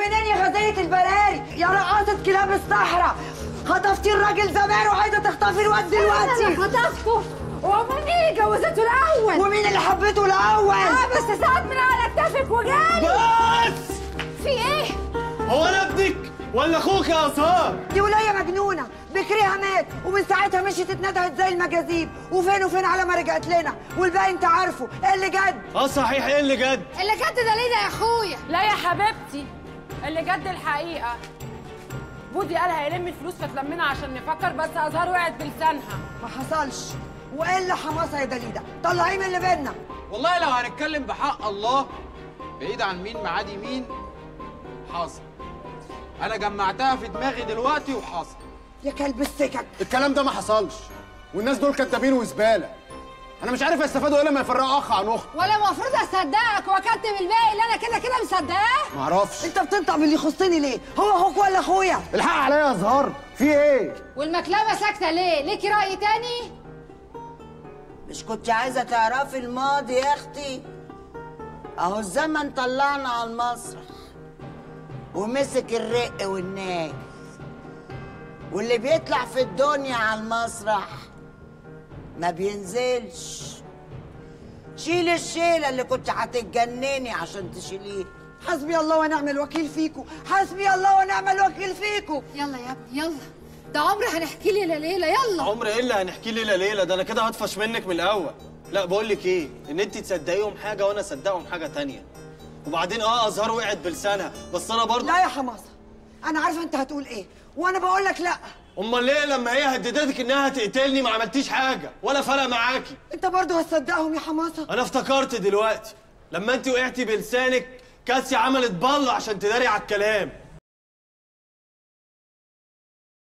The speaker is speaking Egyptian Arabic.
منين يا غزية البراري يا رقاصة كلاب الصحراء خطفتي الراجل زمان وعايزة تخطفي الواد دلوقتي خطفته وامال مين اللي جوزته الاول ومين اللي حبيته الأول اه بس ساعات من على كتفك وجالي بس في ايه هو انا ابنك ولا اخوك يا ازهار دي ولاية مجنونة بكريها مات ومن ساعتها مشيت اتندهت زي المجاذيب وفين وفين على ما رجعت لنا والباقي انت عارفه ايه اللي جد اه صحيح ايه اللي جد اللي كنت ده ليه ده يا اخويا لا يا حبيبتي اللي جد الحقيقة بودي قال هيلم الفلوس فتلمنا عشان نفكر بس أزهار وقعت بلسانها ما حصلش والا حماسة يا دليدة طلعيه من اللي بينا والله لو هنتكلم بحق الله بعيد عن مين معادي مين حاصل انا جمعتها في دماغي دلوقتي وحاصل يا كلب السكك الكلام ده ما حصلش والناس دول كدابين وزباله انا مش عارف يستفادوا ايه لما يفرقوا اخ عن اخت ولا المفروض اصدقك واكتب الباقي اللي انا كده كده مصدقاه ما اعرفش انت بتنطق باللي يخصني ليه هو اخوك ولا اخويا الحق عليا يا زهار في ايه والمكلمه ساكته ليه ليكي راي تاني مش كنت عايزة تعرفي الماضي يا أختي أهو الزمن طلعنا على المسرح ومسك الرق والناي واللي بيطلع في الدنيا على المسرح ما بينزلش شيل الشيلة اللي كنت هتتجنني عشان تشيليه حسبي الله ونعم الوكيل فيكو حسبي الله ونعم الوكيل فيكو يلا يا ابني يلا ده عمر هنحكي ليله ليله يلا عمر ايه اللي هنحكي ليله ليله ده انا كده هطفش منك من الاول لا بقول لك ايه ان انت تصدقيهم حاجه وانا اصدقهم حاجه تانية وبعدين اه ازهار وقعت بلسانها بس انا برضه لا يا حماسة انا عارفة انت هتقول ايه وانا بقول لك لا امال ليه لما هي هددتك انها هتقتلني ما عملتيش حاجه ولا فرق معاكي انت برضه هتصدقهم يا حماسة انا افتكرت دلوقتي لما انت وقعتي بلسانك كاسيا عملت بله عشان تداري على الكلام